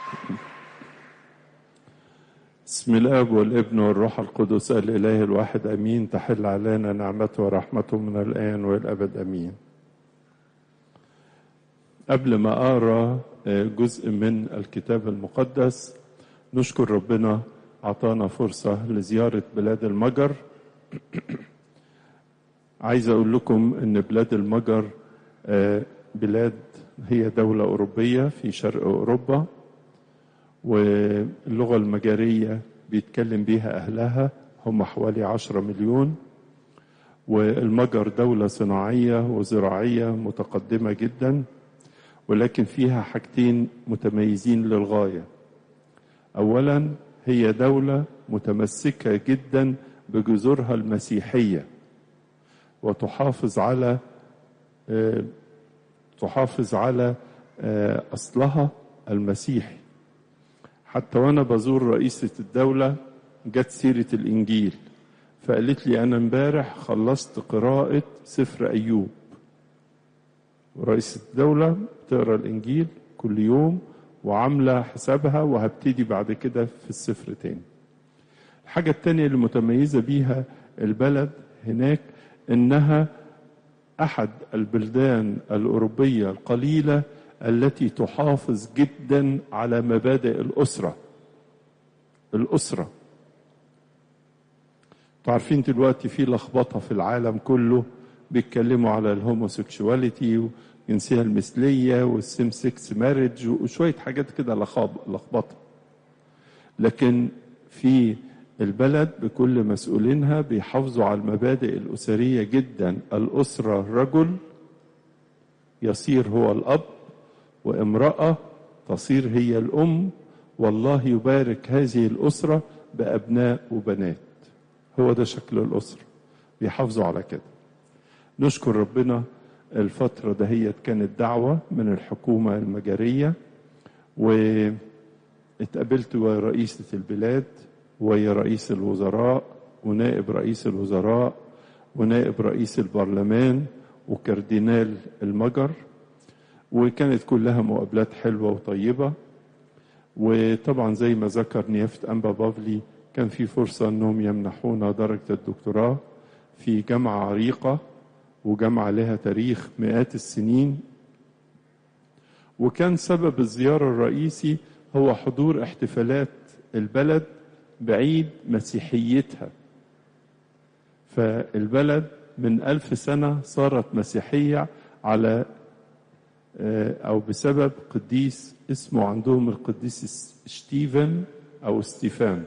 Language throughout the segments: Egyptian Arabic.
بسم الاب والابن والروح القدس الاله الواحد امين تحل علينا نعمته ورحمته من الان والابد امين قبل ما اقرا جزء من الكتاب المقدس نشكر ربنا اعطانا فرصه لزياره بلاد المجر عايز اقول لكم ان بلاد المجر بلاد هي دوله اوروبيه في شرق اوروبا واللغة المجرية بيتكلم بيها أهلها هم حوالي عشرة مليون والمجر دولة صناعية وزراعية متقدمة جدا ولكن فيها حاجتين متميزين للغاية أولا هي دولة متمسكة جدا بجذورها المسيحية وتحافظ على تحافظ على أصلها المسيحي حتى وانا بزور رئيسة الدولة جت سيرة الانجيل فقالت لي انا امبارح خلصت قراءة سفر ايوب ورئيسة الدولة بتقرا الانجيل كل يوم وعاملة حسابها وهبتدي بعد كده في السفر تاني الحاجة التانية اللي متميزة بيها البلد هناك انها احد البلدان الاوروبية القليلة التي تحافظ جدا على مبادئ الأسرة الأسرة تعرفين دلوقتي في لخبطة في العالم كله بيتكلموا على الهوموسيكشواليتي والجنسية المثلية والسيم سكس مارج وشوية حاجات كده لخبطة لكن في البلد بكل مسؤولينها بيحافظوا على المبادئ الأسرية جدا الأسرة رجل يصير هو الأب وامرأة تصير هي الأم والله يبارك هذه الأسرة بأبناء وبنات هو ده شكل الأسرة بيحافظوا على كده نشكر ربنا الفترة دهيت كانت دعوة من الحكومة المجرية واتقابلت ويا رئيسة البلاد ويا رئيس الوزراء ونائب رئيس الوزراء ونائب رئيس البرلمان وكاردينال المجر وكانت كلها مقابلات حلوة وطيبة وطبعا زي ما ذكر نيافة أنبا بافلي كان في فرصة أنهم يمنحونا درجة الدكتوراه في جامعة عريقة وجامعة لها تاريخ مئات السنين وكان سبب الزيارة الرئيسي هو حضور احتفالات البلد بعيد مسيحيتها فالبلد من ألف سنة صارت مسيحية على أو بسبب قديس اسمه عندهم القديس ستيفن أو ستيفان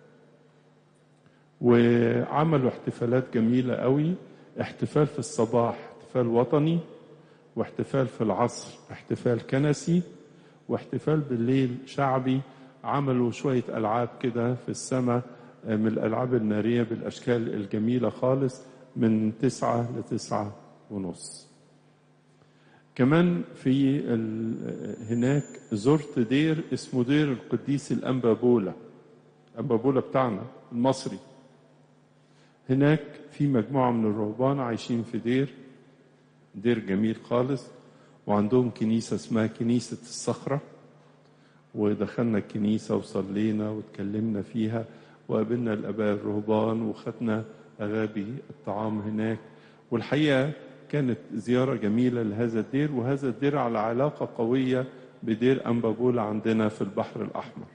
وعملوا احتفالات جميلة قوي احتفال في الصباح احتفال وطني واحتفال في العصر احتفال كنسي واحتفال بالليل شعبي عملوا شوية ألعاب كده في السماء من الألعاب النارية بالأشكال الجميلة خالص من تسعة لتسعة ونص كمان في هناك زرت دير اسمه دير القديس الأنبابولا أنبابولا بتاعنا المصري هناك في مجموعة من الرهبان عايشين في دير دير جميل خالص وعندهم كنيسة اسمها كنيسة الصخرة ودخلنا الكنيسة وصلينا واتكلمنا فيها وقابلنا الآباء الرهبان وخدنا أغابي الطعام هناك والحقيقة كانت زيارة جميلة لهذا الدير وهذا الدير على علاقة قوية بدير أنبابولا عندنا في البحر الأحمر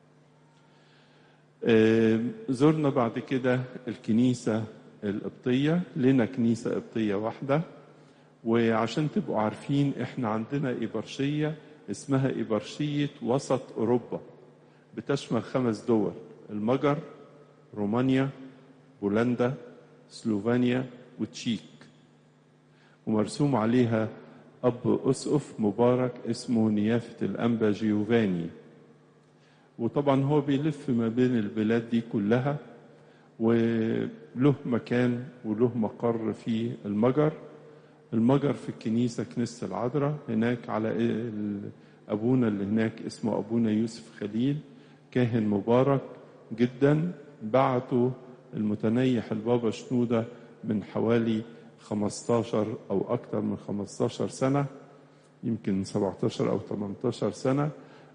زرنا بعد كده الكنيسة القبطية لنا كنيسة قبطية واحدة وعشان تبقوا عارفين احنا عندنا إبرشية اسمها إبرشية وسط أوروبا بتشمل خمس دول المجر رومانيا بولندا سلوفانيا وتشيك ومرسوم عليها أب أسقف مبارك اسمه نيافة الأنبا جيوفاني وطبعا هو بيلف ما بين البلاد دي كلها وله مكان وله مقر في المجر المجر في الكنيسة كنيسة العذراء هناك على أبونا اللي هناك اسمه أبونا يوسف خليل كاهن مبارك جدا بعته المتنيح البابا شنودة من حوالي 15 أو أكثر من 15 سنة يمكن 17 أو 18 سنة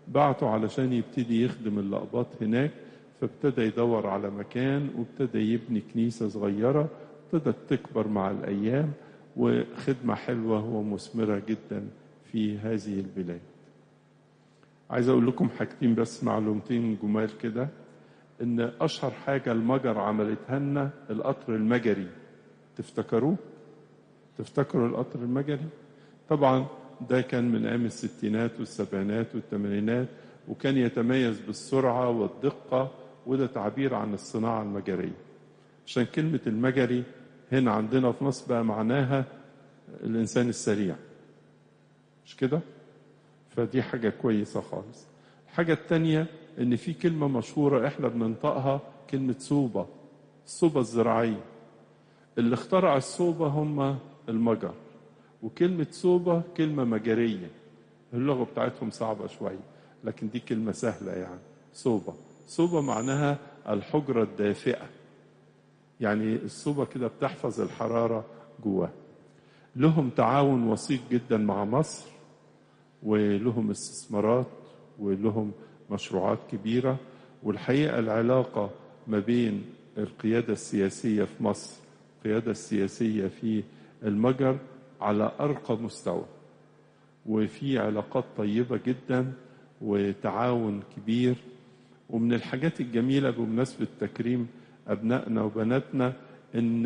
بعته علشان يبتدي يخدم اللقباط هناك فابتدى يدور على مكان وابتدى يبني كنيسة صغيرة ابتدت تكبر مع الأيام وخدمة حلوة ومثمرة جدا في هذه البلاد عايز أقول لكم حاجتين بس معلومتين جمال كده إن أشهر حاجة المجر عملتها لنا القطر المجري تفتكروه؟ تفتكروا القطر المجري؟ طبعا ده كان من أيام الستينات والسبعينات والثمانينات وكان يتميز بالسرعة والدقة وده تعبير عن الصناعة المجرية عشان كلمة المجري هنا عندنا في مصر بقى معناها الإنسان السريع مش كده؟ فدي حاجة كويسة خالص الحاجة التانية إن في كلمة مشهورة إحنا بننطقها كلمة صوبة الصوبة الزراعية اللي اخترع الصوبة هم المجر وكلمة صوبة كلمة مجرية اللغة بتاعتهم صعبة شوية لكن دي كلمة سهلة يعني صوبة صوبة معناها الحجرة الدافئة يعني الصوبة كده بتحفظ الحرارة جواه لهم تعاون وثيق جدا مع مصر ولهم استثمارات ولهم مشروعات كبيرة والحقيقة العلاقة ما بين القيادة السياسية في مصر القيادة السياسية في المجر على أرقى مستوى وفي علاقات طيبة جدا وتعاون كبير ومن الحاجات الجميلة بمناسبة تكريم أبنائنا وبناتنا إن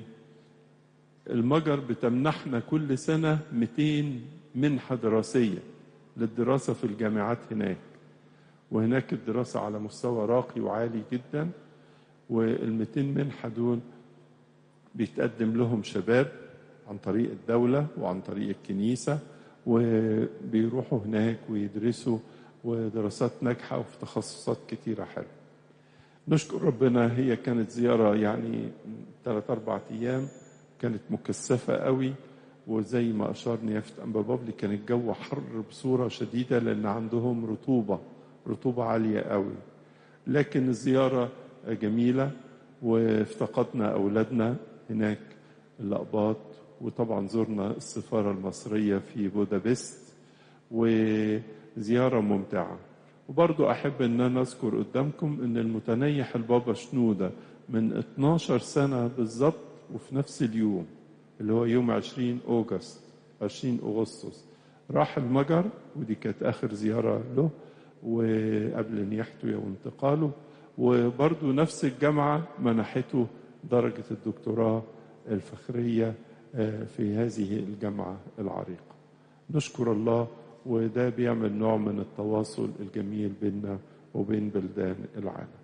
المجر بتمنحنا كل سنة 200 منحة دراسية للدراسة في الجامعات هناك وهناك الدراسة على مستوى راقي وعالي جدا وال 200 منحة دول بيتقدم لهم شباب عن طريق الدولة وعن طريق الكنيسة وبيروحوا هناك ويدرسوا ودراسات ناجحة وفي تخصصات كتيرة حلوة نشكر ربنا هي كانت زيارة يعني ثلاث أربع أيام كانت مكثفة قوي وزي ما أشار نيافة أنبا بابلي كان الجو حر بصورة شديدة لأن عندهم رطوبة رطوبة عالية قوي لكن الزيارة جميلة وافتقدنا أولادنا هناك الأقباط وطبعا زرنا السفارة المصرية في بودابست وزيارة ممتعة وبرضو أحب أن أنا أذكر قدامكم أن المتنيح البابا شنودة من 12 سنة بالظبط وفي نفس اليوم اللي هو يوم 20 أوغست 20 أغسطس راح المجر ودي كانت آخر زيارة له وقبل نياحته وانتقاله وبرضو نفس الجامعة منحته درجة الدكتوراه الفخرية في هذه الجامعة العريقة نشكر الله وده بيعمل نوع من التواصل الجميل بيننا وبين بلدان العالم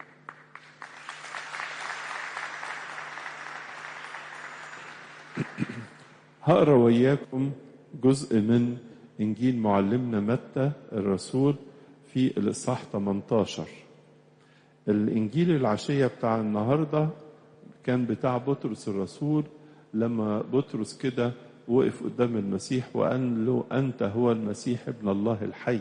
هقرا وياكم جزء من انجيل معلمنا متى الرسول في الاصحاح 18 الانجيل العشيه بتاع النهارده كان بتاع بطرس الرسول لما بطرس كده وقف قدام المسيح وقال له انت هو المسيح ابن الله الحي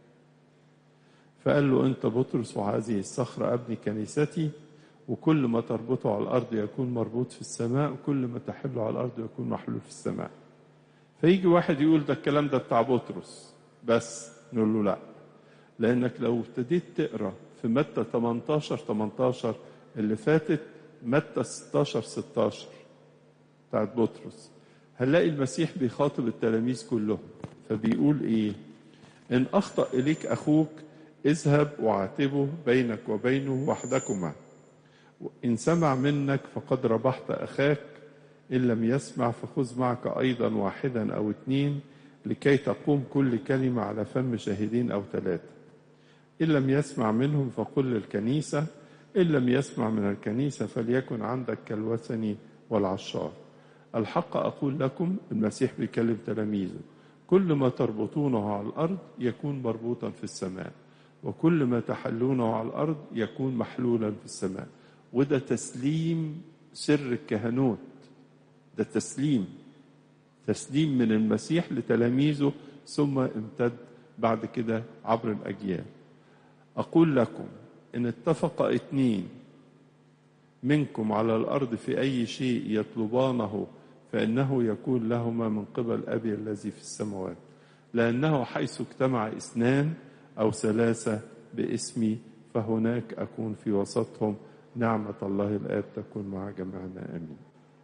فقال له انت بطرس وهذه الصخره ابني كنيستي وكل ما تربطه على الارض يكون مربوط في السماء وكل ما تحله على الارض يكون محلول في السماء فيجي واحد يقول ده الكلام ده بتاع بطرس بس نقول له لا لانك لو ابتديت تقرا في متى 18 18 اللي فاتت متى 16 16 بتاعت بطرس هنلاقي المسيح بيخاطب التلاميذ كلهم فبيقول ايه ان اخطا اليك اخوك اذهب وعاتبه بينك وبينه وحدكما إن سمع منك فقد ربحت أخاك إن لم يسمع فخذ معك أيضا واحدا أو اثنين لكي تقوم كل كلمة على فم شاهدين أو ثلاثة إن لم يسمع منهم فقل للكنيسة إن لم يسمع من الكنيسة فليكن عندك كالوثني والعشار الحق أقول لكم المسيح بيكلم تلاميذه كل ما تربطونه على الأرض يكون مربوطا في السماء وكل ما تحلونه على الأرض يكون محلولا في السماء وده تسليم سر الكهنوت ده تسليم تسليم من المسيح لتلاميذه ثم امتد بعد كده عبر الأجيال أقول لكم إن اتفق اثنين منكم على الأرض في أي شيء يطلبانه فإنه يكون لهما من قبل أبي الذي في السماوات لأنه حيث اجتمع اثنان أو ثلاثة باسمي فهناك أكون في وسطهم نعمة الله الآب تكون مع جميعنا آمين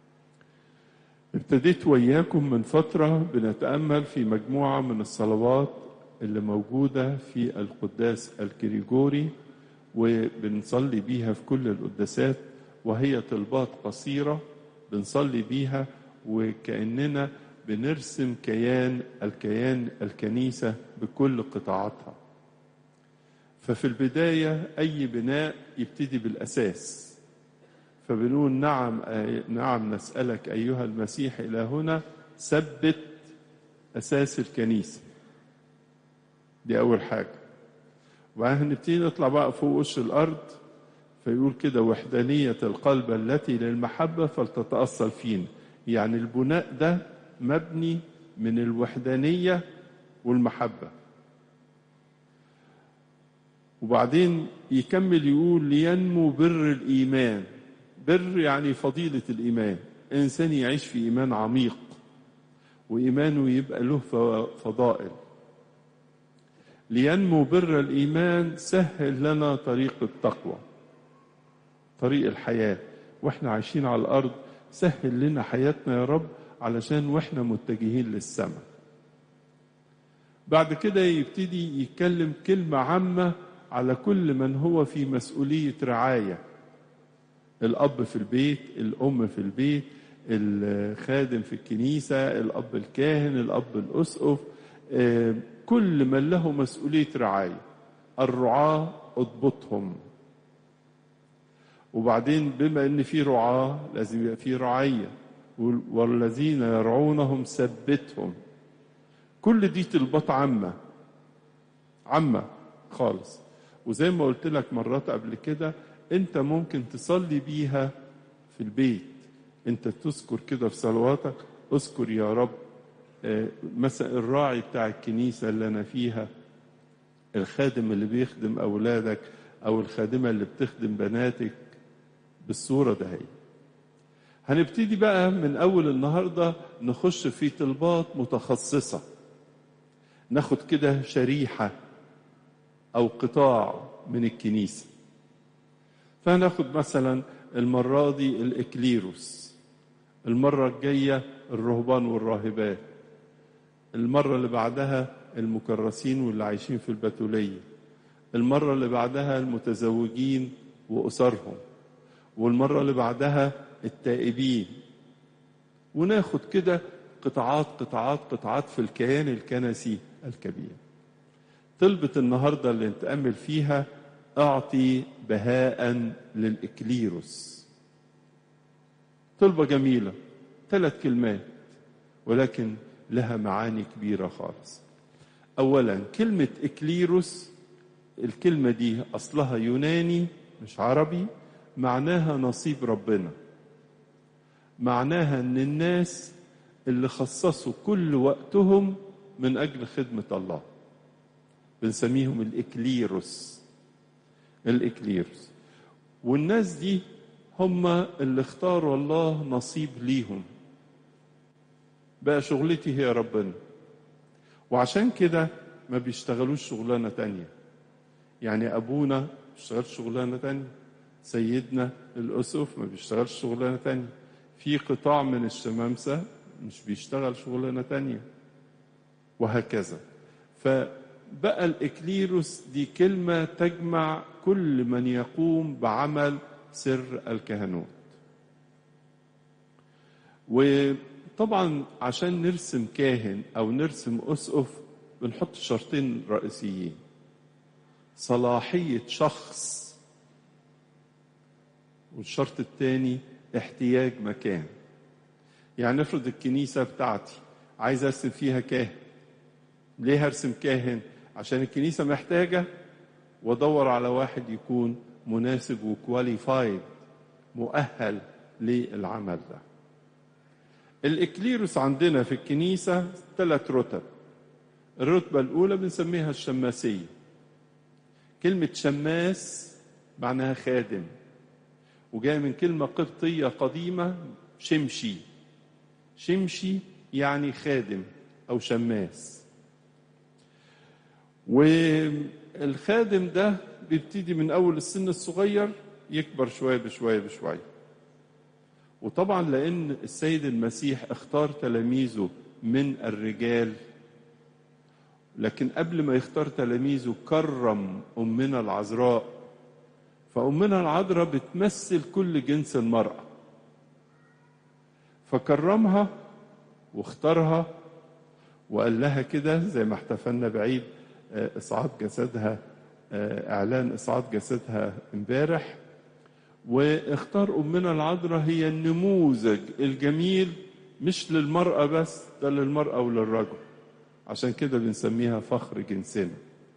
ابتديت وياكم من فترة بنتأمل في مجموعة من الصلوات اللي موجودة في القداس الكريجوري وبنصلي بيها في كل القداسات وهي طلبات قصيرة بنصلي بيها وكأننا بنرسم كيان الكيان الكنيسة بكل قطاعاتها ففي البداية أي بناء يبتدي بالأساس فبنقول نعم نعم نسألك أيها المسيح إلى هنا ثبت أساس الكنيسة دي أول حاجة وبعدين هنبتدي نطلع بقى فوق وش الأرض فيقول كده وحدانية القلب التي للمحبة فلتتأصل فينا يعني البناء ده مبني من الوحدانية والمحبة وبعدين يكمل يقول لينمو بر الإيمان بر يعني فضيلة الإيمان إنسان يعيش في إيمان عميق وإيمانه يبقى له فضائل لينمو بر الإيمان سهل لنا طريق التقوى طريق الحياة وإحنا عايشين على الأرض سهل لنا حياتنا يا رب علشان وإحنا متجهين للسماء بعد كده يبتدي يتكلم كلمة عامة على كل من هو في مسؤولية رعاية الأب في البيت الأم في البيت الخادم في الكنيسة الأب الكاهن الأب الأسقف كل من له مسؤولية رعاية الرعاة اضبطهم وبعدين بما ان في رعاة لازم يبقى في رعية والذين يرعونهم ثبتهم كل دي طلبات عامة عامة خالص وزي ما قلت لك مرات قبل كده انت ممكن تصلي بيها في البيت انت تذكر كده في صلواتك اذكر يا رب مثلا الراعي بتاع الكنيسة اللي أنا فيها الخادم اللي بيخدم أولادك أو الخادمة اللي بتخدم بناتك بالصورة ده هي هنبتدي بقى من أول النهاردة نخش في طلبات متخصصة ناخد كده شريحة أو قطاع من الكنيسة فهناخد مثلا المرة دي الإكليروس المرة الجاية الرهبان والراهبات المرة اللي بعدها المكرسين واللي عايشين في البتولية المرة اللي بعدها المتزوجين وأسرهم والمرة اللي بعدها التائبين وناخد كده قطاعات قطاعات قطاعات في الكيان الكنسي الكبير طلبة النهاردة اللي نتأمل فيها أعطي بهاء للإكليروس طلبة جميلة ثلاث كلمات ولكن لها معاني كبيرة خالص أولا كلمة إكليروس الكلمة دي أصلها يوناني مش عربي معناها نصيب ربنا معناها أن الناس اللي خصصوا كل وقتهم من أجل خدمة الله بنسميهم الإكليروس الإكليروس والناس دي هم اللي اختاروا الله نصيب ليهم بقى شغلتي هي ربنا وعشان كده ما بيشتغلوش شغلانة تانية يعني أبونا ما بيشتغلش شغلانة تانية سيدنا الأسف ما بيشتغلش شغلانة تانية في قطاع من الشمامسة مش بيشتغل شغلانة تانية وهكذا فبقى الإكليروس دي كلمة تجمع كل من يقوم بعمل سر الكهنوت وطبعا عشان نرسم كاهن أو نرسم أسقف بنحط شرطين رئيسيين صلاحية شخص والشرط الثاني احتياج مكان يعني نفرض الكنيسة بتاعتي عايز ارسم فيها كاهن ليه هرسم كاهن عشان الكنيسة محتاجة وادور على واحد يكون مناسب وكواليفايد مؤهل للعمل ده الإكليروس عندنا في الكنيسة ثلاث رتب الرتبة الأولى بنسميها الشماسية كلمة شماس معناها خادم وجاية من كلمة قبطية قديمة شمشي شمشي يعني خادم أو شماس والخادم ده بيبتدي من أول السن الصغير يكبر شوية بشوية بشوية وطبعا لأن السيد المسيح اختار تلاميذه من الرجال لكن قبل ما يختار تلاميذه كرم أمنا العذراء فأمنا العذراء بتمثل كل جنس المرأة فكرمها واختارها وقال لها كده زي ما احتفلنا بعيد إصعاد جسدها إعلان إصعاد جسدها امبارح واختار أمنا العذراء هي النموذج الجميل مش للمرأة بس ده للمرأة وللرجل عشان كده بنسميها فخر جنسنا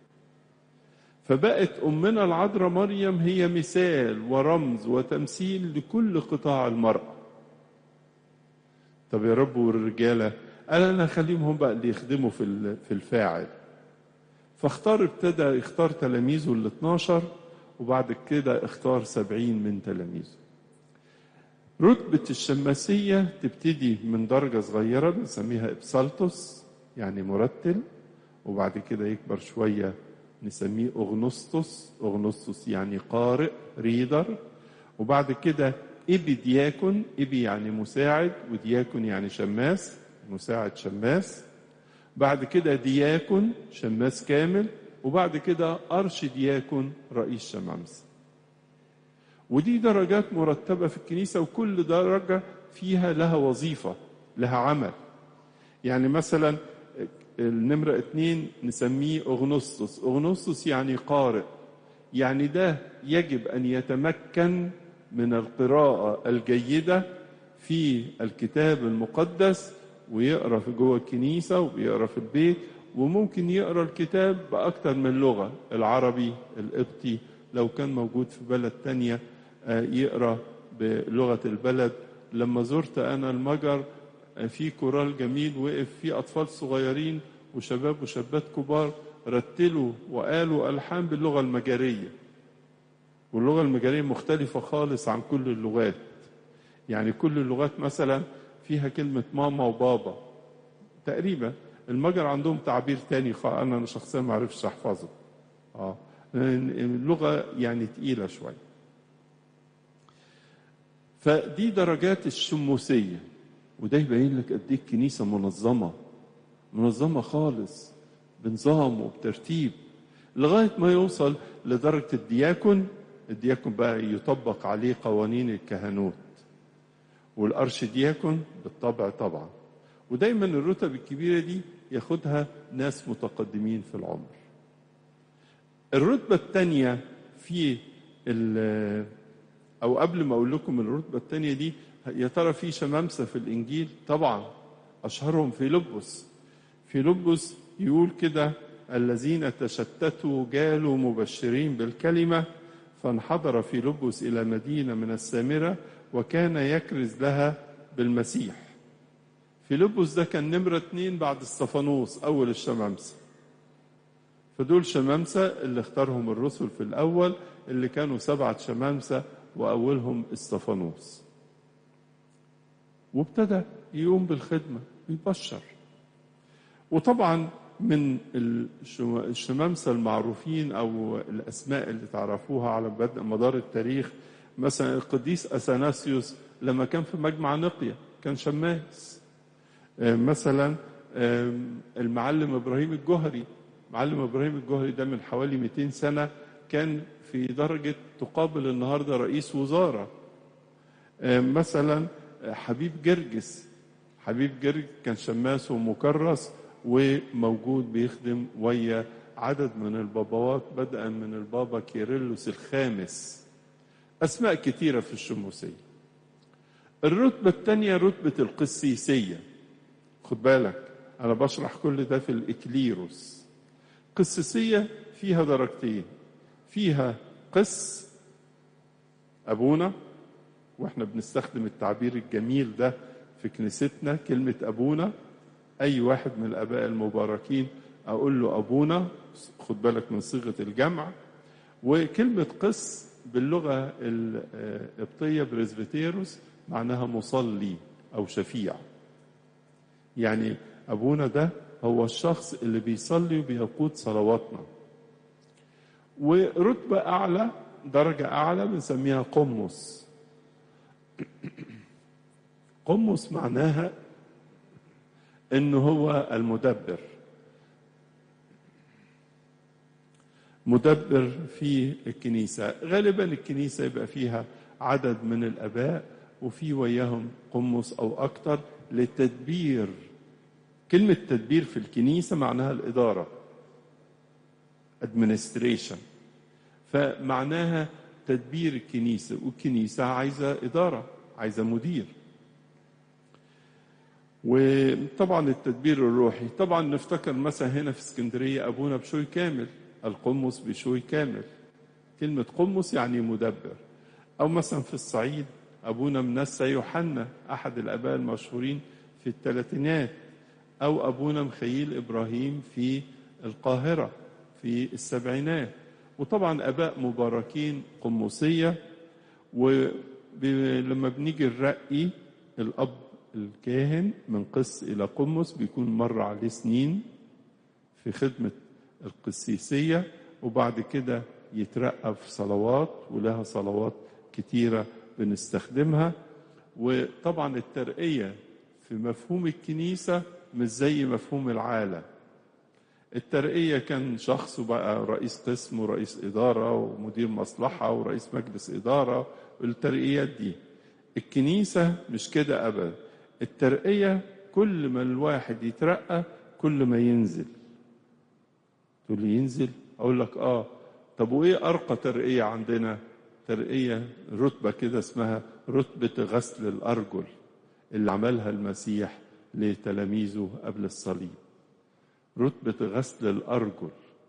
فبقت أمنا العذراء مريم هي مثال ورمز وتمثيل لكل قطاع المرأة طب يا رب والرجالة قال أنا أخليهم هم بقى اللي يخدموا في في الفاعل فاختار ابتدى يختار تلاميذه ال 12 وبعد كده اختار سبعين من تلاميذه رتبة الشماسية تبتدي من درجة صغيرة بنسميها إبسالتوس يعني مرتل وبعد كده يكبر شوية نسميه أغنسطس أغنسطس يعني قارئ ريدر وبعد كده إبي دياكون إبي يعني مساعد ودياكون يعني شماس مساعد شماس بعد كده دياكون شماس كامل وبعد كده أرش دياكون رئيس شمامسة ودي درجات مرتبة في الكنيسة وكل درجة فيها لها وظيفة لها عمل يعني مثلا النمرة اتنين نسميه أغنسطس أغنسطس يعني قارئ يعني ده يجب أن يتمكن من القراءة الجيدة في الكتاب المقدس ويقرأ في جوه الكنيسة وبيقرأ في البيت وممكن يقرأ الكتاب بأكتر من لغة العربي القبطي لو كان موجود في بلد تانية يقرأ بلغة البلد لما زرت أنا المجر في كورال جميل وقف فيه أطفال صغيرين وشباب وشابات كبار رتلوا وقالوا ألحان باللغة المجرية واللغة المجرية مختلفة خالص عن كل اللغات يعني كل اللغات مثلا فيها كلمة ماما وبابا تقريبا المجر عندهم تعبير تاني أنا شخصيا ما عرفش أحفظه آه اللغة يعني تقيلة شوية فدي درجات الشموسية وده يبين لك قد ايه الكنيسة منظمة منظمة خالص بنظام وبترتيب لغاية ما يوصل لدرجة الدياكون الدياكون بقى يطبق عليه قوانين الكهنوت والأرش دياكون بالطبع طبعا ودايما الرتب الكبيرة دي ياخدها ناس متقدمين في العمر الرتبة الثانية في أو قبل ما أقول لكم الرتبة الثانية دي يا ترى في شمامسة في الإنجيل طبعا أشهرهم في لبس في لبس يقول كده الذين تشتتوا جالوا مبشرين بالكلمة فانحدر في لبس إلى مدينة من السامرة وكان يكرز لها بالمسيح فيلبس ده كان نمرة اتنين بعد استفانوس أول الشمامسة فدول شمامسة اللي اختارهم الرسل في الأول اللي كانوا سبعة شمامسة وأولهم استفانوس وابتدى يقوم بالخدمة يبشر وطبعا من الشمامسة المعروفين أو الأسماء اللي تعرفوها على مدار التاريخ مثلا القديس أثناسيوس لما كان في مجمع نقية كان شماس مثلا المعلم إبراهيم الجهري معلم إبراهيم الجهري ده من حوالي 200 سنة كان في درجة تقابل النهاردة رئيس وزارة مثلا حبيب جرجس حبيب جرجس كان شماس ومكرس وموجود بيخدم ويا عدد من الباباوات بدءا من البابا كيرلس الخامس أسماء كثيرة في الشموسية الرتبة الثانية رتبة القسيسية خد بالك أنا بشرح كل ده في الإكليروس قسيسية فيها درجتين فيها قس أبونا وإحنا بنستخدم التعبير الجميل ده في كنيستنا كلمة أبونا أي واحد من الآباء المباركين أقول له أبونا خد بالك من صيغة الجمع وكلمة قس باللغة القبطية بريزبيتيروس معناها مصلي أو شفيع يعني أبونا ده هو الشخص اللي بيصلي وبيقود صلواتنا ورتبة أعلى درجة أعلى بنسميها قمص قمص معناها إنه هو المدبر مدبر في الكنيسة غالبا الكنيسة يبقى فيها عدد من الآباء وفي وياهم قمص أو أكتر لتدبير كلمة تدبير في الكنيسة معناها الإدارة administration فمعناها تدبير الكنيسة والكنيسة عايزة إدارة عايزة مدير وطبعا التدبير الروحي طبعا نفتكر مثلا هنا في اسكندرية أبونا بشوي كامل القمص بشوي كامل كلمة قمص يعني مدبر أو مثلا في الصعيد أبونا منسى يوحنا أحد الآباء المشهورين في الثلاثينات أو أبونا مخيل إبراهيم في القاهرة في السبعينات وطبعا آباء مباركين قمصية ولما بنيجي نرقي الأب الكاهن من قس إلى قمص بيكون مر عليه سنين في خدمة القسيسية وبعد كده يترقى في صلوات ولها صلوات كتيرة بنستخدمها وطبعا الترقية في مفهوم الكنيسة مش زي مفهوم العالم الترقية كان شخص وبقى رئيس قسم ورئيس إدارة ومدير مصلحة ورئيس مجلس إدارة والترقيات دي الكنيسة مش كده أبدا الترقية كل ما الواحد يترقى كل ما ينزل تقول لي ينزل أقول لك آه طب وإيه أرقى ترقية عندنا ترقية رتبة كده اسمها رتبة غسل الأرجل اللي عملها المسيح لتلاميذه قبل الصليب رتبة غسل الأرجل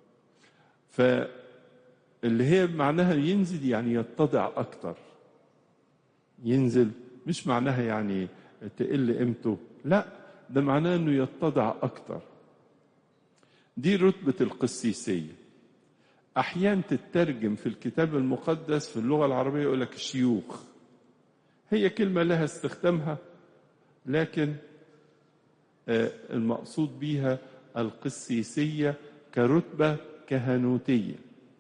فاللي هي معناها ينزل يعني يتضع أكتر ينزل مش معناها يعني تقل قيمته لا ده معناه انه يتضع اكتر دي رتبة القسيسية احيانا تترجم في الكتاب المقدس في اللغة العربية يقول لك شيوخ هي كلمة لها استخدامها لكن المقصود بيها القسيسية كرتبة كهنوتية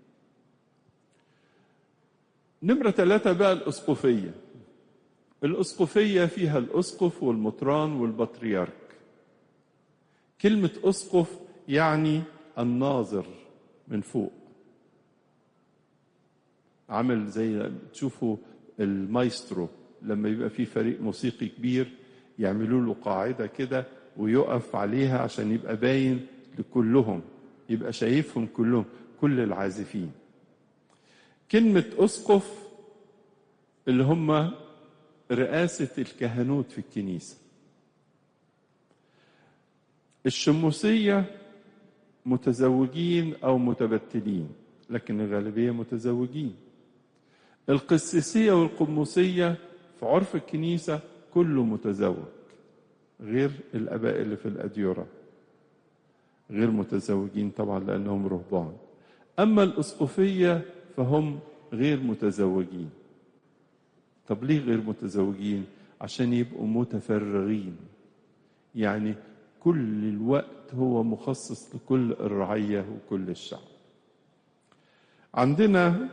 نمرة ثلاثة بقى الأسقفية الأسقفية فيها الأسقف والمطران والبطريرك كلمة أسقف يعني الناظر من فوق عامل زي تشوفوا المايسترو لما يبقى في فريق موسيقي كبير يعملوا له قاعدة كده ويقف عليها عشان يبقى باين لكلهم يبقى شايفهم كلهم كل العازفين كلمة أسقف اللي هم رئاسة الكهنوت في الكنيسة الشموسية متزوجين أو متبتلين لكن الغالبية متزوجين القسيسية والقموسية في عرف الكنيسة كله متزوج غير الآباء اللي في الأديرة غير متزوجين طبعا لأنهم رهبان أما الأسقفية فهم غير متزوجين طب ليه غير متزوجين عشان يبقوا متفرغين يعني كل الوقت هو مخصص لكل الرعية وكل الشعب عندنا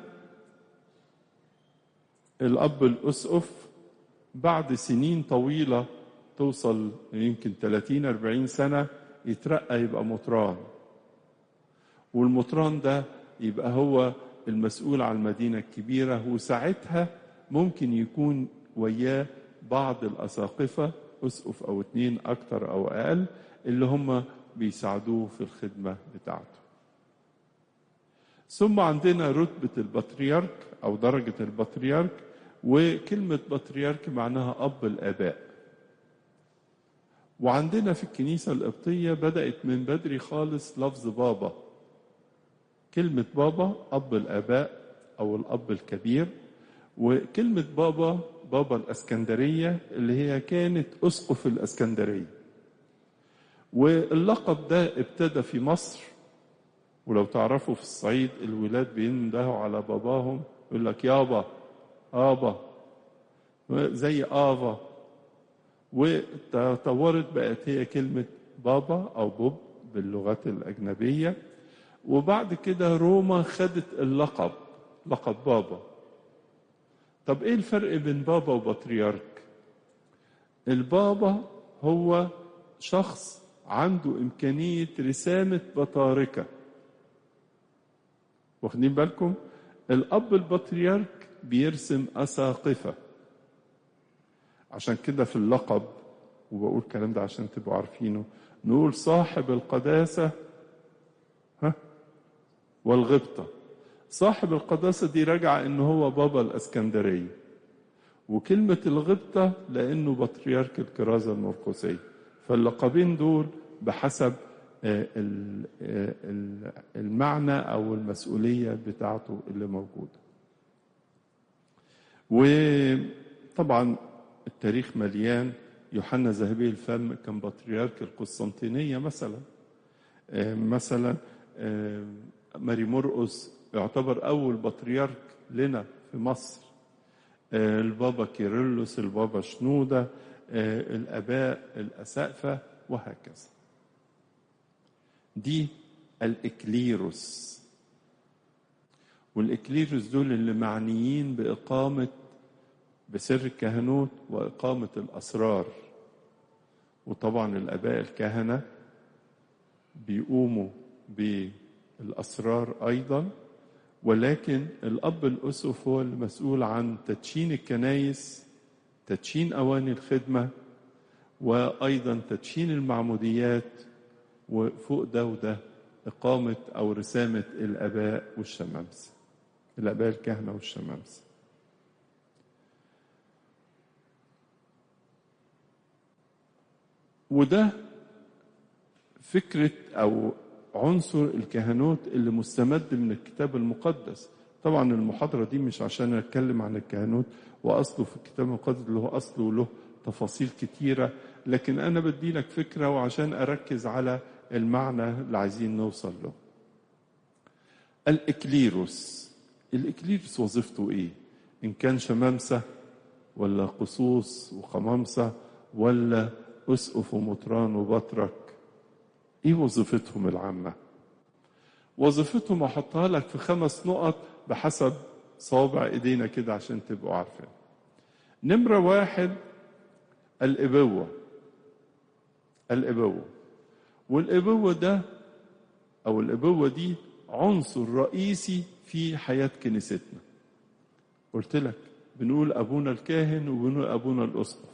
الأب الأسقف بعد سنين طويلة توصل يمكن 30 40 سنة يترقى يبقى مطران والمطران ده يبقى هو المسؤول عن المدينة الكبيرة وساعتها ممكن يكون وياه بعض الأساقفة أسقف أو اتنين أكتر أو أقل اللي هم بيساعدوه في الخدمة بتاعته ثم عندنا رتبة البطريرك أو درجة البطريرك وكلمة بطريرك معناها أب الآباء وعندنا في الكنيسة القبطية بدأت من بدري خالص لفظ بابا كلمة بابا أب الآباء أو الأب الكبير وكلمة بابا بابا الأسكندرية اللي هي كانت أسقف الأسكندرية واللقب ده ابتدى في مصر ولو تعرفوا في الصعيد الولاد بيندهوا على باباهم يقول لك يابا آبا زي آفا وتطورت بقت هي كلمة بابا أو بوب باللغات الأجنبية وبعد كده روما خدت اللقب لقب بابا طب ايه الفرق بين بابا وبطريرك البابا هو شخص عنده إمكانية رسامة بطاركة واخدين بالكم الأب البطريرك بيرسم أساقفة عشان كده في اللقب وبقول الكلام ده عشان تبقوا عارفينه نقول صاحب القداسة ها والغبطة صاحب القداسة دي راجعة إن هو بابا الإسكندرية وكلمة الغبطة لأنه بطريرك الكرازة المرقسية فاللقبين دول بحسب المعنى أو المسؤولية بتاعته اللي موجودة وطبعا التاريخ مليان يوحنا ذهبي الفم كان بطريرك القسطنطينية مثلا مثلا ماري مرقس يعتبر أول بطريرك لنا في مصر البابا كيرلس البابا شنودة الآباء الأسقفة وهكذا دي الإكليروس والإكليروس دول اللي معنيين بإقامة بسر الكهنوت وإقامة الأسرار وطبعا الآباء الكهنة بيقوموا بالأسرار أيضا ولكن الأب الأسقف هو المسؤول عن تدشين الكنايس تدشين أواني الخدمة وأيضا تدشين المعموديات وفوق ده وده إقامة أو رسامة الآباء والشمامسة الآباء الكهنة والشمامسة وده فكرة أو عنصر الكهنوت اللي مستمد من الكتاب المقدس طبعا المحاضرة دي مش عشان أتكلم عن الكهنوت وأصله في الكتاب المقدس اللي هو أصله وله تفاصيل كتيرة لكن أنا بدي لك فكرة وعشان أركز على المعنى اللي عايزين نوصل له الإكليروس الإكليروس وظيفته إيه إن كان شمامسة ولا قصوص وقمامسة ولا أسقف ومطران وبطرك إيه وظيفتهم العامة وظيفتهم أحطها لك في خمس نقط بحسب صوابع إيدينا كده عشان تبقوا عارفين نمرة واحد الإبوة الإبوة والإبوة ده أو الإبوة دي عنصر رئيسي في حياة كنيستنا قلت لك بنقول أبونا الكاهن وبنقول أبونا الأسقف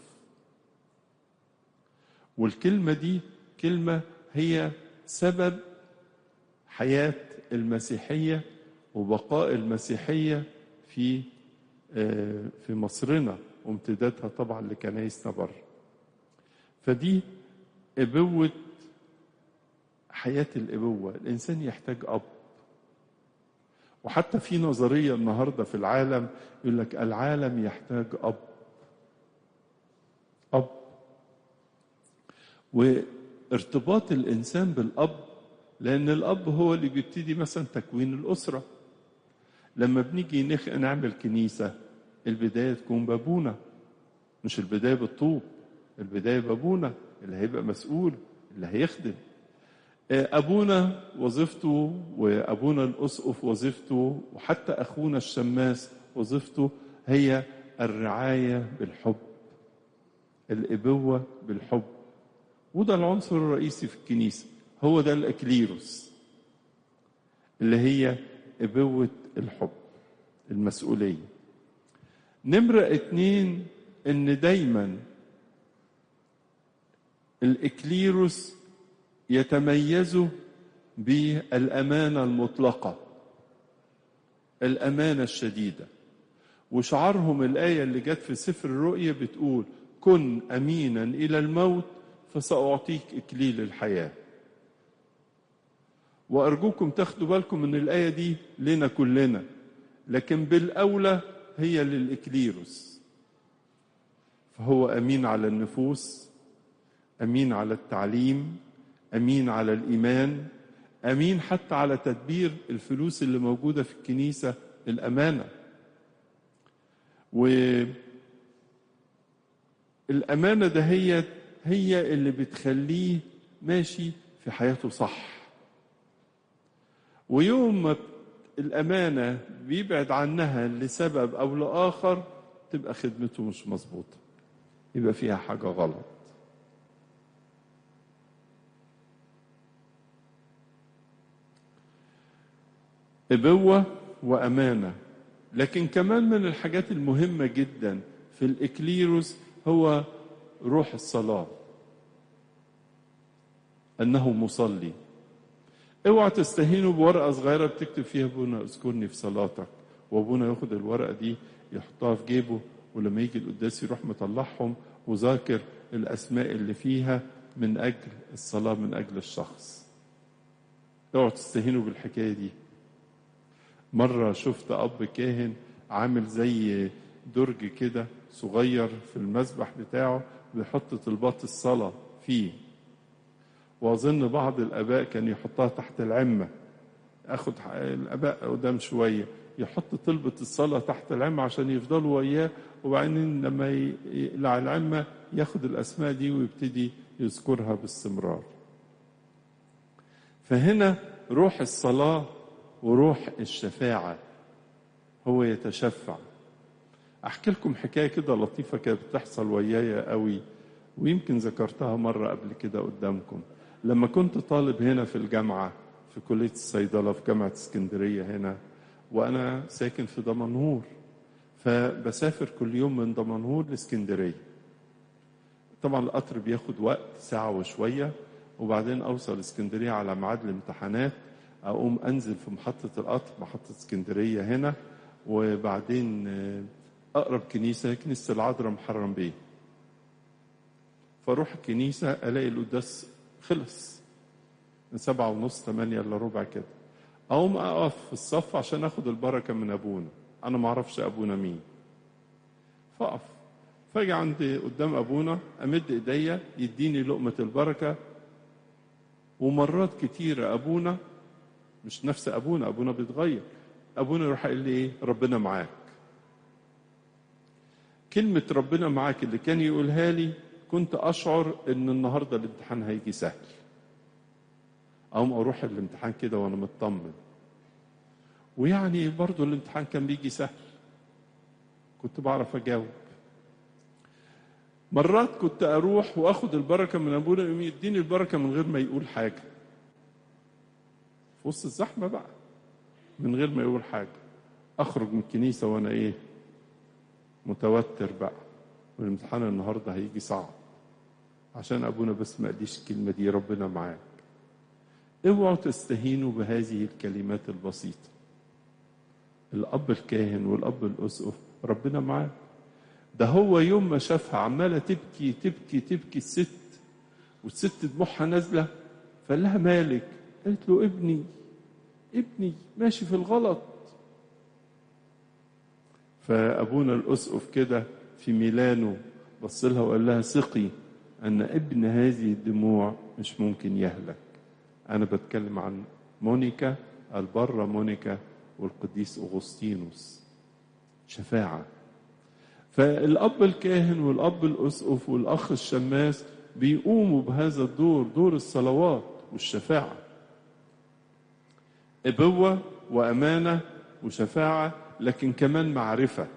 والكلمة دي كلمة هي سبب حياة المسيحية وبقاء المسيحية في في مصرنا وامتدادها طبعا لكنايسنا بره فدي ابوه حياه الابوه الانسان يحتاج اب وحتى في نظريه النهارده في العالم يقول لك العالم يحتاج اب اب وارتباط الانسان بالاب لان الاب هو اللي بيبتدي مثلا تكوين الاسره لما بنيجي نخ... نعمل كنيسه البدايه تكون بابونا مش البدايه بالطوب البدايه بابونا اللي هيبقى مسؤول اللي هيخدم ابونا وظيفته وابونا الاسقف وظيفته وحتى اخونا الشماس وظيفته هي الرعايه بالحب الابوه بالحب وده العنصر الرئيسي في الكنيسه هو ده الاكليروس اللي هي ابوه الحب المسؤوليه نمرة اتنين ان دايما الاكليروس يتميزوا بالامانه المطلقه الامانه الشديده وشعارهم الايه اللي جت في سفر الرؤيا بتقول كن امينا الى الموت فساعطيك اكليل الحياه وارجوكم تاخدوا بالكم من الايه دي لنا كلنا لكن بالاولى هي للإكليروس فهو أمين على النفوس أمين على التعليم أمين على الإيمان أمين حتى على تدبير الفلوس اللي موجودة في الكنيسة الأمانة والأمانة ده هي هي اللي بتخليه ماشي في حياته صح ويوم ما الأمانة بيبعد عنها لسبب أو لآخر تبقى خدمته مش مظبوطة يبقى فيها حاجة غلط إبوة وأمانة لكن كمان من الحاجات المهمة جدا في الإكليروس هو روح الصلاة أنه مصلي اوعى تستهينوا بورقة صغيرة بتكتب فيها ابونا اذكرني في صلاتك وابونا ياخد الورقة دي يحطها في جيبه ولما يجي القداس يروح مطلعهم وذاكر الأسماء اللي فيها من أجل الصلاة من أجل الشخص اوعوا تستهينوا بالحكاية دي مرة شفت أب كاهن عامل زي درج كده صغير في المسبح بتاعه بيحط طلبات الصلاة فيه وأظن بعض الآباء كان يحطها تحت العمة أخد الآباء قدام شوية يحط طلبة الصلاة تحت العمة عشان يفضلوا وياه وبعدين لما يقلع العمة ياخد الأسماء دي ويبتدي يذكرها باستمرار فهنا روح الصلاة وروح الشفاعة هو يتشفع أحكي لكم حكاية كده لطيفة كانت بتحصل ويايا قوي ويمكن ذكرتها مرة قبل كده قدامكم لما كنت طالب هنا في الجامعة في كلية الصيدلة في جامعة اسكندرية هنا وأنا ساكن في دمنهور فبسافر كل يوم من دمنهور لاسكندرية طبعا القطر بياخد وقت ساعة وشوية وبعدين أوصل اسكندرية على ميعاد الامتحانات أقوم أنزل في محطة القطر محطة اسكندرية هنا وبعدين أقرب كنيسة كنيسة العذراء محرم بيه فاروح الكنيسة ألاقي القداس خلص من سبعة ونص ثمانية إلا ربع كده أقوم أقف في الصف عشان أخد البركة من أبونا أنا ما أعرفش أبونا مين فأقف فاجي عند قدام أبونا أمد إيديا يديني لقمة البركة ومرات كتيرة أبونا مش نفس أبونا أبونا بيتغير أبونا يروح قال لي إيه ربنا معاك كلمة ربنا معاك اللي كان يقولها لي كنت أشعر إن النهاردة الامتحان هيجي سهل أقوم أروح الامتحان كده وأنا مطمن ويعني برضو الامتحان كان بيجي سهل كنت بعرف أجاوب مرات كنت أروح وأخد البركة من أبونا يديني البركة من غير ما يقول حاجة في وسط الزحمة بقى من غير ما يقول حاجة أخرج من الكنيسة وأنا إيه متوتر بقى والامتحان النهارده هيجي صعب عشان ابونا بس ما قاليش الكلمه دي ربنا معاك اوعوا تستهينوا بهذه الكلمات البسيطه الاب الكاهن والاب الاسقف ربنا معاك ده هو يوم ما شافها عماله تبكي تبكي تبكي الست والست دموعها نازله فقال لها مالك قالت له ابني ابني ماشي في الغلط فابونا الاسقف كده في ميلانو بص لها وقال لها ثقي ان ابن هذه الدموع مش ممكن يهلك انا بتكلم عن مونيكا البرة مونيكا والقديس اغسطينوس شفاعة فالاب الكاهن والاب الاسقف والاخ الشماس بيقوموا بهذا الدور دور الصلوات والشفاعة ابوة وامانة وشفاعة لكن كمان معرفه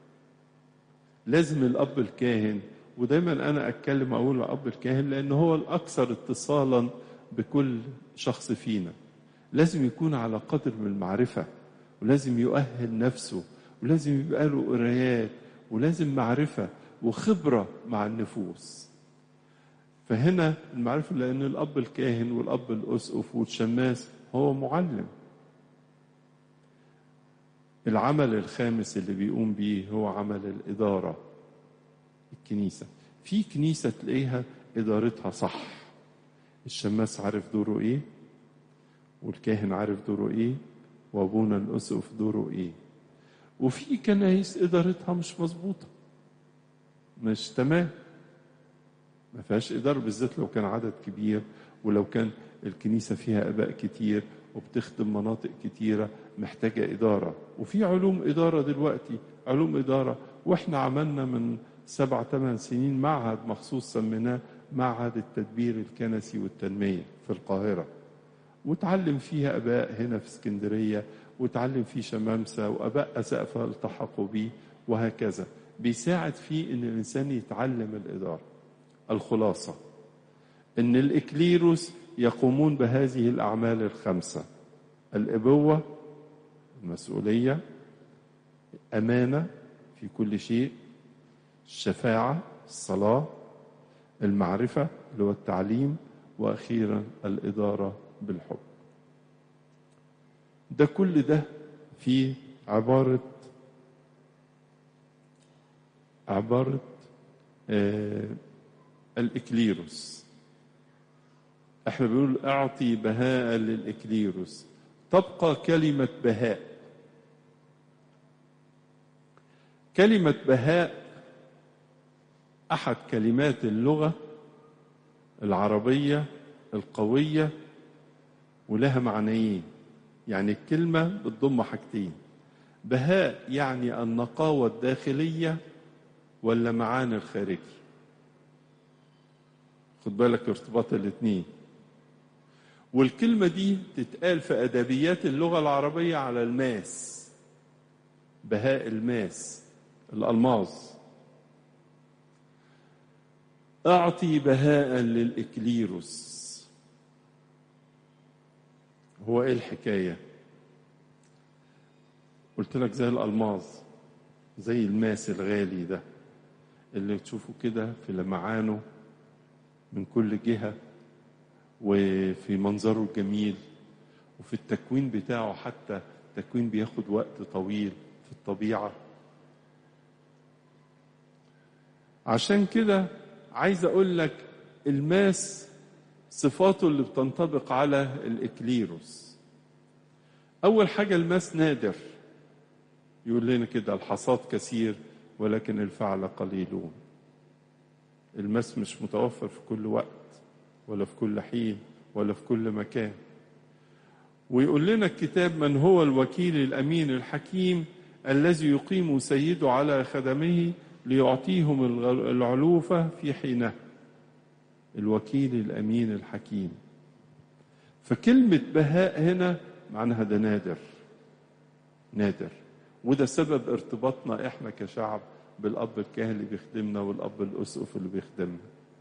لازم الاب الكاهن ودايما انا اتكلم اقول الاب الكاهن لان هو الاكثر اتصالا بكل شخص فينا لازم يكون على قدر من المعرفه ولازم يؤهل نفسه ولازم يبقى له قرايات ولازم معرفه وخبره مع النفوس فهنا المعرفه لان الاب الكاهن والاب الاسقف والشماس هو معلم العمل الخامس اللي بيقوم بيه هو عمل الإدارة الكنيسة في كنيسة تلاقيها إدارتها صح الشماس عارف دوره إيه والكاهن عارف دوره إيه وأبونا الأسقف دوره إيه وفي كنايس إدارتها مش مظبوطة مش تمام ما فيهاش إدارة بالذات لو كان عدد كبير ولو كان الكنيسة فيها آباء كتير وبتخدم مناطق كتيرة محتاجة إدارة وفي علوم إدارة دلوقتي علوم إدارة وإحنا عملنا من سبع ثمان سنين معهد مخصوص سميناه معهد التدبير الكنسي والتنمية في القاهرة وتعلم فيها أباء هنا في اسكندرية وتعلم فيه شمامسة وأباء أسقفة التحقوا بيه وهكذا بيساعد فيه إن الإنسان يتعلم الإدارة الخلاصة إن الإكليروس يقومون بهذه الأعمال الخمسة الإبوة المسؤولية أمانة في كل شيء الشفاعة الصلاة المعرفة اللي هو التعليم وأخيرا الإدارة بالحب ده كل ده في عبارة عبارة آه الإكليروس احنا بنقول اعطي بهاء للإكليروس تبقى كلمة بهاء كلمة بهاء أحد كلمات اللغة العربية القوية ولها معنيين يعني الكلمة بتضم حاجتين بهاء يعني النقاوة الداخلية واللمعان الخارجي خد بالك ارتباط الاثنين والكلمة دي تتقال في أدبيات اللغة العربية على الماس بهاء الماس الألماظ أعطي بهاء للإكليروس هو إيه الحكاية قلت لك زي الألماظ زي الماس الغالي ده اللي تشوفه كده في لمعانه من كل جهة وفي منظره الجميل وفي التكوين بتاعه حتى التكوين بياخد وقت طويل في الطبيعة عشان كده عايز اقول لك الماس صفاته اللي بتنطبق على الإكليروس أول حاجة الماس نادر يقول لنا كده الحصاد كثير ولكن الفعل قليلون الماس مش متوفر في كل وقت ولا في كل حين ولا في كل مكان ويقول لنا الكتاب من هو الوكيل الأمين الحكيم الذي يقيم سيده على خدمه ليعطيهم العلوفة في حينه الوكيل الأمين الحكيم فكلمة بهاء هنا معناها ده نادر نادر وده سبب ارتباطنا احنا كشعب بالأب الكاهن اللي بيخدمنا والأب الأسقف اللي بيخدمنا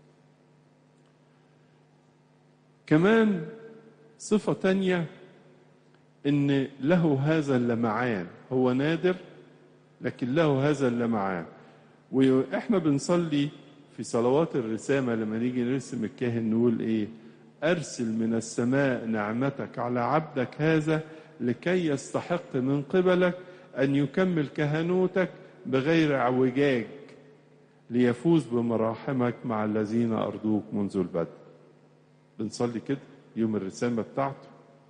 كمان صفة تانية إن له هذا اللمعان هو نادر لكن له هذا اللمعان وإحنا بنصلي في صلوات الرسامة لما نيجي نرسم الكاهن نقول إيه أرسل من السماء نعمتك على عبدك هذا لكي يستحق من قبلك أن يكمل كهنوتك بغير اعوجاج ليفوز بمراحمك مع الذين أرضوك منذ البدء بنصلي كده يوم الرسامة بتاعته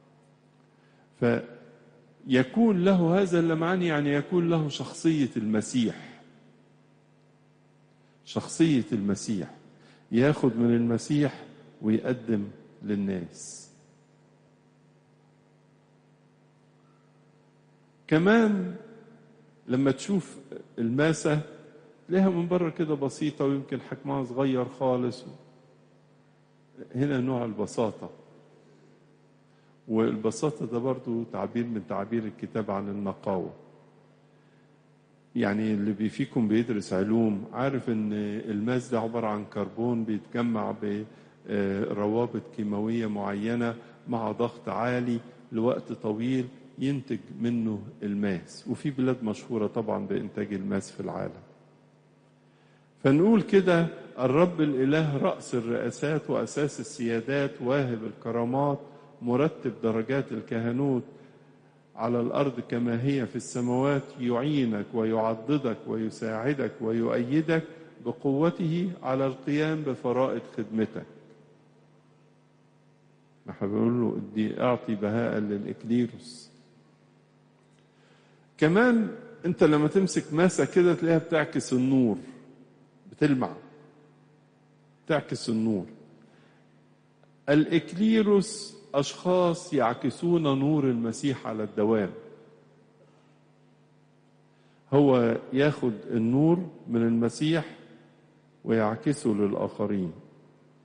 فيكون له هذا اللمعان يعني يكون له شخصية المسيح شخصية المسيح ياخد من المسيح ويقدم للناس كمان لما تشوف الماسة تلاقيها من بره كده بسيطة ويمكن حجمها صغير خالص هنا نوع البساطة والبساطة ده برضو تعبير من تعابير الكتاب عن النقاوة يعني اللي فيكم بيدرس علوم عارف ان الماس ده عبارة عن كربون بيتجمع بروابط كيماوية معينة مع ضغط عالي لوقت طويل ينتج منه الماس وفي بلاد مشهورة طبعا بإنتاج الماس في العالم فنقول كده الرب الإله رأس الرئاسات وأساس السيادات واهب الكرامات مرتب درجات الكهنوت على الأرض كما هي في السماوات يعينك ويعضدك ويساعدك ويؤيدك بقوته على القيام بفرائض خدمتك احنا بنقول له دي اعطي بهاء للإكليروس كمان انت لما تمسك ماسة كده تلاقيها بتعكس النور بتلمع تعكس النور الإكليروس أشخاص يعكسون نور المسيح على الدوام هو ياخد النور من المسيح ويعكسه للآخرين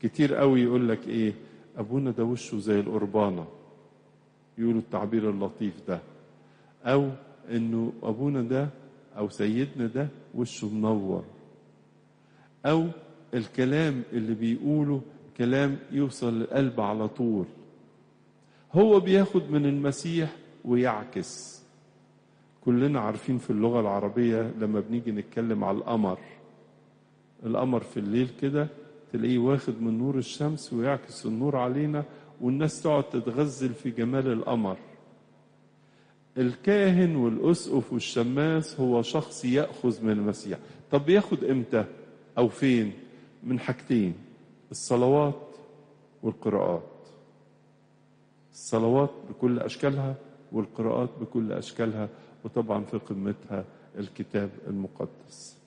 كتير قوي يقول لك ايه ابونا ده وشه زي القربانه يقولوا التعبير اللطيف ده او انه ابونا ده او سيدنا ده وشه منور او الكلام اللي بيقوله كلام يوصل للقلب على طول هو بياخد من المسيح ويعكس كلنا عارفين في اللغة العربية لما بنيجي نتكلم على القمر القمر في الليل كده تلاقيه واخد من نور الشمس ويعكس النور علينا والناس تقعد تتغزل في جمال القمر الكاهن والأسقف والشماس هو شخص يأخذ من المسيح طب بياخد امتى أو فين من حاجتين الصلوات والقراءات الصلوات بكل أشكالها والقراءات بكل أشكالها وطبعا في قمتها الكتاب المقدس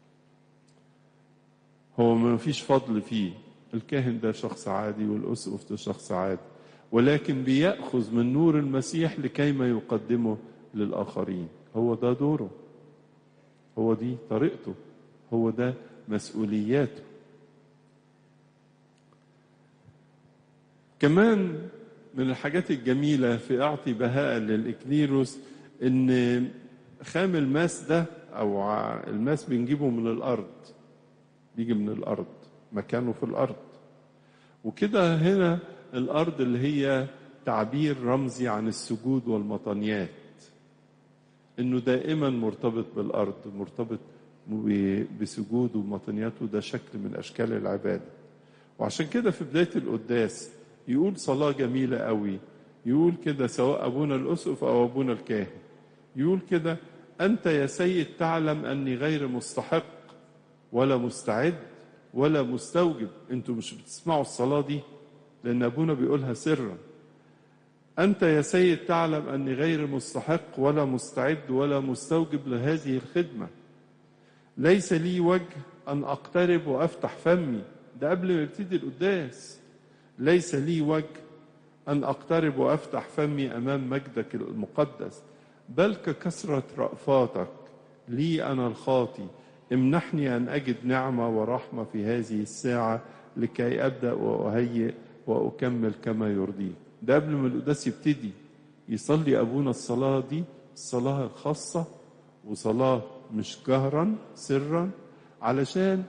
هو ما فيش فضل فيه الكاهن ده شخص عادي والأسقف ده شخص عادي ولكن بيأخذ من نور المسيح لكي ما يقدمه للآخرين هو ده دوره هو دي طريقته هو ده مسؤولياته كمان من الحاجات الجميلة في أعطي بهاء للإكليروس إن خام الماس ده أو الماس بنجيبه من الأرض بيجي من الأرض مكانه في الأرض وكده هنا الأرض اللي هي تعبير رمزي عن السجود والمطنيات إنه دائما مرتبط بالأرض مرتبط بسجود ومطنياته ده شكل من أشكال العبادة وعشان كده في بداية القداس يقول صلاة جميلة قوي يقول كده سواء أبونا الأسقف أو أبونا الكاهن يقول كده أنت يا سيد تعلم أني غير مستحق ولا مستعد ولا مستوجب أنتوا مش بتسمعوا الصلاة دي لأن أبونا بيقولها سرا أنت يا سيد تعلم أني غير مستحق ولا مستعد ولا مستوجب لهذه الخدمة ليس لي وجه أن أقترب وأفتح فمي ده قبل ما يبتدي القداس ليس لي وجه أن أقترب وأفتح فمي أمام مجدك المقدس بل ككثرة رأفاتك لي أنا الخاطي امنحني أن أجد نعمة ورحمة في هذه الساعة لكي أبدأ وأهيئ وأكمل كما يرضيك ده قبل ما القداس يبتدي يصلي أبونا الصلاة دي الصلاة الخاصة وصلاة مش جهرا سرا علشان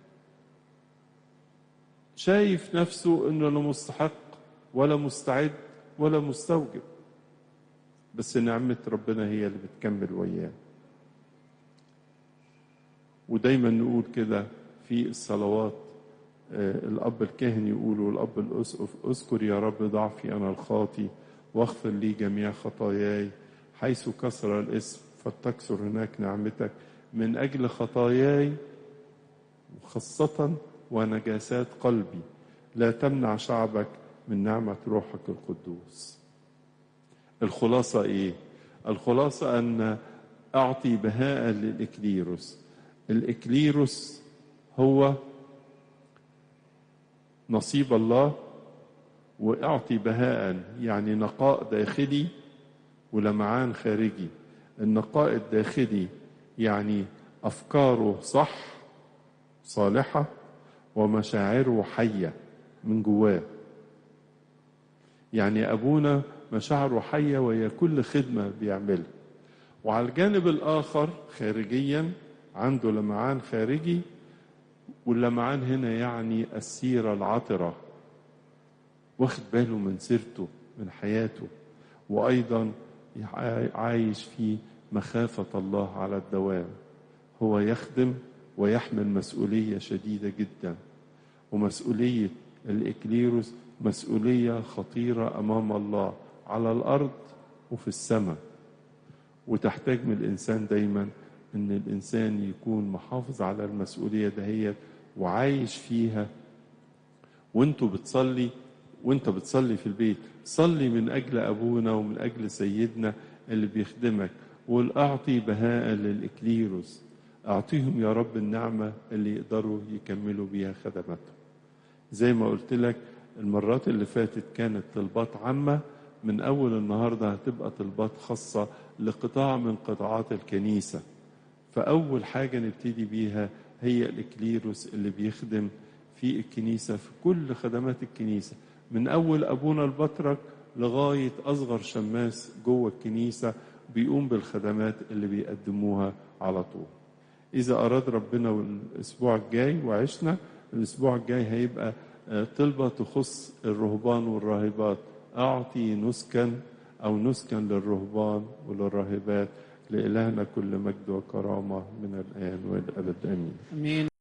شايف نفسه انه لا مستحق ولا مستعد ولا مستوجب بس نعمة ربنا هي اللي بتكمل وياه ودايما نقول كده في الصلوات الأب الكاهن يقول والأب الأسقف اذكر يا رب ضعفي أنا الخاطي واغفر لي جميع خطاياي حيث كسر الاسم فلتكسر هناك نعمتك من أجل خطاياي خاصة ونجاسات قلبي لا تمنع شعبك من نعمة روحك القدوس الخلاصة إيه؟ الخلاصة أن أعطي بهاء للإكليروس الإكليروس هو نصيب الله وأعطي بهاء يعني نقاء داخلي ولمعان خارجي النقاء الداخلي يعني أفكاره صح صالحة ومشاعره حية من جواه يعني أبونا مشاعره حية وهي كل خدمة بيعملها وعلى الجانب الآخر خارجيا عنده لمعان خارجي واللمعان هنا يعني السيرة العطرة واخد باله من سيرته من حياته وأيضا عايش في مخافة الله على الدوام هو يخدم ويحمل مسؤولية شديدة جدا ومسؤولية الإكليروس مسؤولية خطيرة أمام الله على الأرض وفي السماء وتحتاج من الإنسان دايما أن الإنسان يكون محافظ على المسؤولية دهيت وعايش فيها وانتوا بتصلي وانت بتصلي في البيت صلي من أجل أبونا ومن أجل سيدنا اللي بيخدمك والأعطي بهاء للإكليروس أعطيهم يا رب النعمة اللي يقدروا يكملوا بيها خدماتهم زي ما قلت لك المرات اللي فاتت كانت طلبات عامة من أول النهاردة هتبقى طلبات خاصة لقطاع من قطاعات الكنيسة فأول حاجة نبتدي بيها هي الإكليروس اللي بيخدم في الكنيسة في كل خدمات الكنيسة من أول أبونا البطرك لغاية أصغر شماس جوه الكنيسة بيقوم بالخدمات اللي بيقدموها على طول إذا أراد ربنا الأسبوع الجاي وعشنا الأسبوع الجاي هيبقى آه، طلبة تخص الرهبان والراهبات أعطي نسكا أو نسكا للرهبان وللراهبات لإلهنا كل مجد وكرامة من الآن والأبد آمين امين